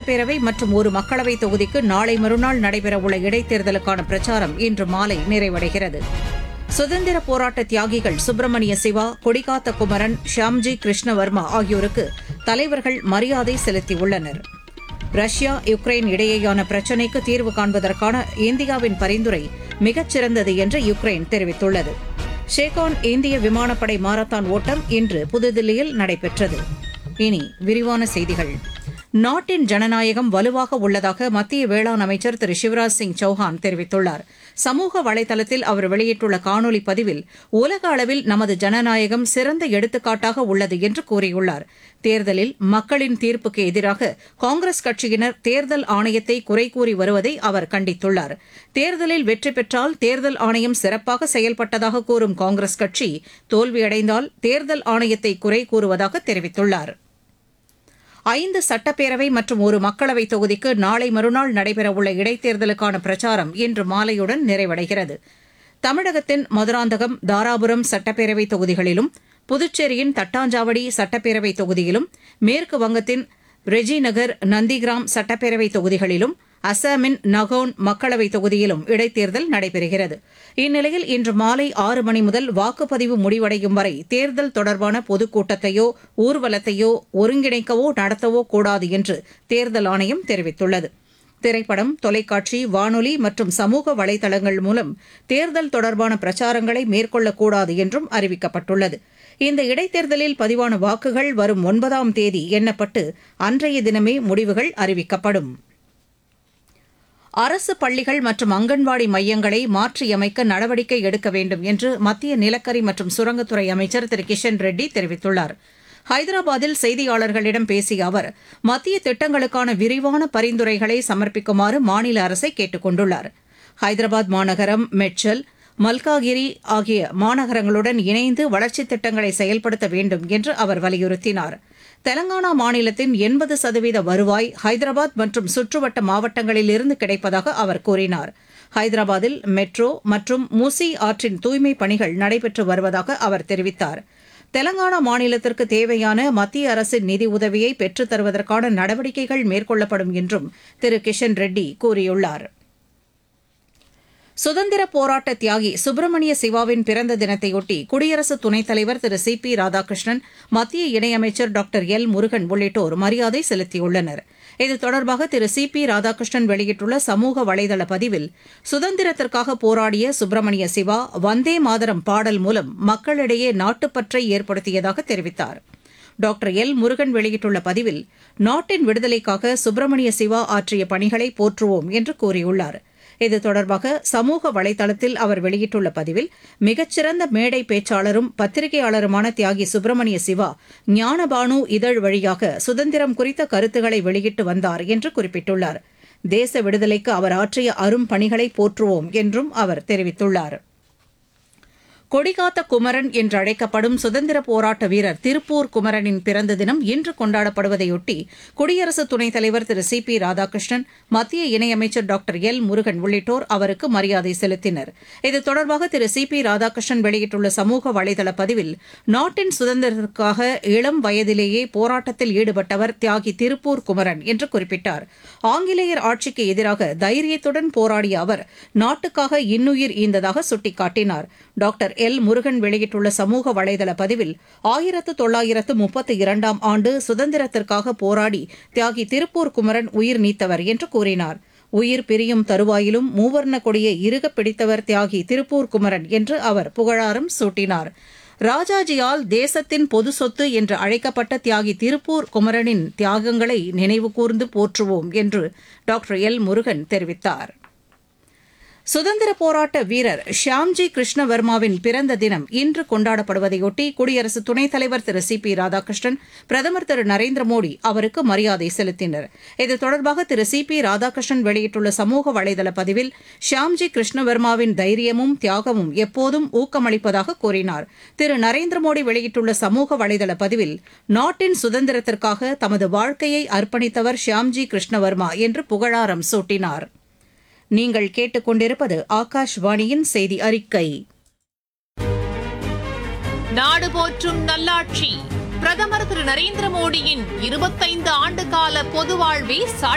சட்டப்பேரவை மற்றும் ஒரு மக்களவை தொகுதிக்கு நாளை மறுநாள் நடைபெறவுள்ள இடைத்தேர்தலுக்கான பிரச்சாரம் இன்று மாலை நிறைவடைகிறது சுதந்திர போராட்ட தியாகிகள் சுப்பிரமணிய சிவா கொடிகாத்த குமரன் ஷியாம்ஜி கிருஷ்ணவர்மா ஆகியோருக்கு தலைவர்கள் மரியாதை செலுத்தியுள்ளனர் ரஷ்யா யுக்ரைன் இடையேயான பிரச்சினைக்கு தீர்வு காண்பதற்கான இந்தியாவின் பரிந்துரை மிகச்சிறந்தது என்று யுக்ரைன் தெரிவித்துள்ளது ஷேகான் இந்திய விமானப்படை மாரத்தான் ஓட்டம் இன்று புதுதில்லியில் நடைபெற்றது இனி விரிவான செய்திகள் நாட்டின் ஜனநாயகம் வலுவாக உள்ளதாக மத்திய வேளாண் அமைச்சர் திரு சிவராஜ் சிங் சௌஹான் தெரிவித்துள்ளார் சமூக வலைதளத்தில் அவர் வெளியிட்டுள்ள காணொலி பதிவில் உலக அளவில் நமது ஜனநாயகம் சிறந்த எடுத்துக்காட்டாக உள்ளது என்று கூறியுள்ளார் தேர்தலில் மக்களின் தீர்ப்புக்கு எதிராக காங்கிரஸ் கட்சியினர் தேர்தல் ஆணையத்தை குறை கூறி வருவதை அவர் கண்டித்துள்ளார் தேர்தலில் வெற்றி பெற்றால் தேர்தல் ஆணையம் சிறப்பாக செயல்பட்டதாக கூறும் காங்கிரஸ் கட்சி தோல்வியடைந்தால் தேர்தல் ஆணையத்தை குறை கூறுவதாக தெரிவித்துள்ளார் ஐந்து சட்டப்பேரவை மற்றும் ஒரு மக்களவை தொகுதிக்கு நாளை மறுநாள் நடைபெறவுள்ள இடைத்தேர்தலுக்கான பிரச்சாரம் இன்று மாலையுடன் நிறைவடைகிறது தமிழகத்தின் மதுராந்தகம் தாராபுரம் சட்டப்பேரவை தொகுதிகளிலும் புதுச்சேரியின் தட்டாஞ்சாவடி சட்டப்பேரவை தொகுதியிலும் மேற்கு வங்கத்தின் ரெஜிநகர் நந்திகிராம் சட்டப்பேரவை தொகுதிகளிலும் அசாமின் நகோன் மக்களவை தொகுதியிலும் இடைத்தேர்தல் நடைபெறுகிறது இந்நிலையில் இன்று மாலை ஆறு மணி முதல் வாக்குப்பதிவு முடிவடையும் வரை தேர்தல் தொடர்பான பொதுக்கூட்டத்தையோ ஊர்வலத்தையோ ஒருங்கிணைக்கவோ நடத்தவோ கூடாது என்று தேர்தல் ஆணையம் தெரிவித்துள்ளது திரைப்படம் தொலைக்காட்சி வானொலி மற்றும் சமூக வலைதளங்கள் மூலம் தேர்தல் தொடர்பான பிரச்சாரங்களை மேற்கொள்ளக்கூடாது என்றும் அறிவிக்கப்பட்டுள்ளது இந்த இடைத்தேர்தலில் பதிவான வாக்குகள் வரும் ஒன்பதாம் தேதி எண்ணப்பட்டு அன்றைய தினமே முடிவுகள் அறிவிக்கப்படும் அரசு பள்ளிகள் மற்றும் அங்கன்வாடி மையங்களை மாற்றியமைக்க நடவடிக்கை எடுக்க வேண்டும் என்று மத்திய நிலக்கரி மற்றும் சுரங்கத்துறை அமைச்சர் திரு கிஷன் ரெட்டி தெரிவித்துள்ளார் ஹைதராபாத்தில் செய்தியாளர்களிடம் பேசிய அவர் மத்திய திட்டங்களுக்கான விரிவான பரிந்துரைகளை சமர்ப்பிக்குமாறு மாநில அரசை கேட்டுக் கொண்டுள்ளார் ஹைதராபாத் மாநகரம் மெட்சல் மல்காகிரி ஆகிய மாநகரங்களுடன் இணைந்து வளர்ச்சித் திட்டங்களை செயல்படுத்த வேண்டும் என்று அவர் வலியுறுத்தினார் தெலங்கானா மாநிலத்தின் எண்பது சதவீத வருவாய் ஹைதராபாத் மற்றும் சுற்றுவட்ட மாவட்டங்களிலிருந்து கிடைப்பதாக அவர் கூறினார் ஹைதராபாத்தில் மெட்ரோ மற்றும் முசி ஆற்றின் தூய்மைப் பணிகள் நடைபெற்று வருவதாக அவர் தெரிவித்தார் தெலங்கானா மாநிலத்திற்கு தேவையான மத்திய அரசின் நிதி உதவியை பெற்றுத் தருவதற்கான நடவடிக்கைகள் மேற்கொள்ளப்படும் என்றும் திரு கிஷன் ரெட்டி கூறியுள்ளார் சுதந்திர போராட்ட தியாகி சுப்பிரமணிய சிவாவின் பிறந்த தினத்தையொட்டி குடியரசு துணைத் தலைவர் திரு சி பி ராதாகிருஷ்ணன் மத்திய இணையமைச்சர் டாக்டர் எல் முருகன் உள்ளிட்டோர் மரியாதை செலுத்தியுள்ளனர் இது தொடர்பாக திரு சி பி ராதாகிருஷ்ணன் வெளியிட்டுள்ள சமூக வலைதள பதிவில் சுதந்திரத்திற்காக போராடிய சுப்பிரமணிய சிவா வந்தே மாதரம் பாடல் மூலம் மக்களிடையே நாட்டுப்பற்றை ஏற்படுத்தியதாக தெரிவித்தார் டாக்டர் எல் முருகன் வெளியிட்டுள்ள பதிவில் நாட்டின் விடுதலைக்காக சுப்பிரமணிய சிவா ஆற்றிய பணிகளை போற்றுவோம் என்று கூறியுள்ளார் இது தொடர்பாக சமூக வலைதளத்தில் அவர் வெளியிட்டுள்ள பதிவில் மிகச்சிறந்த மேடை பேச்சாளரும் பத்திரிகையாளருமான தியாகி சுப்பிரமணிய சிவா ஞானபானு இதழ் வழியாக சுதந்திரம் குறித்த கருத்துக்களை வெளியிட்டு வந்தார் என்று குறிப்பிட்டுள்ளார் தேச விடுதலைக்கு அவர் ஆற்றிய அரும் பணிகளை போற்றுவோம் என்றும் அவர் தெரிவித்துள்ளார் கொடிகாத்த குமரன் என்று அழைக்கப்படும் சுதந்திர போராட்ட வீரர் திருப்பூர் குமரனின் பிறந்த தினம் இன்று கொண்டாடப்படுவதையொட்டி குடியரசு துணைத் தலைவர் திரு சி பி ராதாகிருஷ்ணன் மத்திய இணையமைச்சர் டாக்டர் எல் முருகன் உள்ளிட்டோர் அவருக்கு மரியாதை செலுத்தினர் இது தொடர்பாக திரு சி பி ராதாகிருஷ்ணன் வெளியிட்டுள்ள சமூக வலைதள பதிவில் நாட்டின் சுதந்திரத்திற்காக இளம் வயதிலேயே போராட்டத்தில் ஈடுபட்டவர் தியாகி திருப்பூர் குமரன் என்று குறிப்பிட்டார் ஆங்கிலேயர் ஆட்சிக்கு எதிராக தைரியத்துடன் போராடிய அவர் நாட்டுக்காக இன்னுயிர் ஈந்ததாக சுட்டிக்காட்டினார் டாக்டர் எல் முருகன் வெளியிட்டுள்ள சமூக வலைதள பதிவில் ஆயிரத்து தொள்ளாயிரத்து முப்பத்தி இரண்டாம் ஆண்டு சுதந்திரத்திற்காக போராடி தியாகி திருப்பூர் குமரன் உயிர் நீத்தவர் என்று கூறினார் உயிர் பிரியும் தருவாயிலும் மூவர்ண கொடியை இறுகப் பிடித்தவர் தியாகி திருப்பூர் குமரன் என்று அவர் புகழாரம் சூட்டினார் ராஜாஜியால் தேசத்தின் பொது சொத்து என்று அழைக்கப்பட்ட தியாகி திருப்பூர் குமரனின் தியாகங்களை நினைவுகூர்ந்து போற்றுவோம் என்று டாக்டர் எல் முருகன் தெரிவித்தார் சுதந்திர போராட்ட வீரர் ஷியாம்ஜி கிருஷ்ணவர்மாவின் பிறந்த தினம் இன்று கொண்டாடப்படுவதையொட்டி குடியரசு துணைத் தலைவர் திரு சி பி ராதாகிருஷ்ணன் பிரதமர் திரு நரேந்திர மோடி அவருக்கு மரியாதை செலுத்தினர் இது தொடர்பாக திரு சி பி ராதாகிருஷ்ணன் வெளியிட்டுள்ள சமூக வலைதள பதிவில் ஷியாம்ஜி கிருஷ்ணவர்மாவின் தைரியமும் தியாகமும் எப்போதும் ஊக்கமளிப்பதாக கூறினார் திரு நரேந்திர மோடி வெளியிட்டுள்ள சமூக வலைதள பதிவில் நாட்டின் சுதந்திரத்திற்காக தமது வாழ்க்கையை அர்ப்பணித்தவர் ஷியாம்ஜி கிருஷ்ணவர்மா என்று புகழாரம் சூட்டினார் நீங்கள் கேட்டுக்கொண்டிருப்பது ஆகாஷ்வாணியின் செய்தி அறிக்கை நாடு போற்றும் நல்லாட்சி பிரதமர் திரு நரேந்திர மோடியின் இருபத்தைந்து ஆண்டு கால பொது வாழ்வே சாட்சி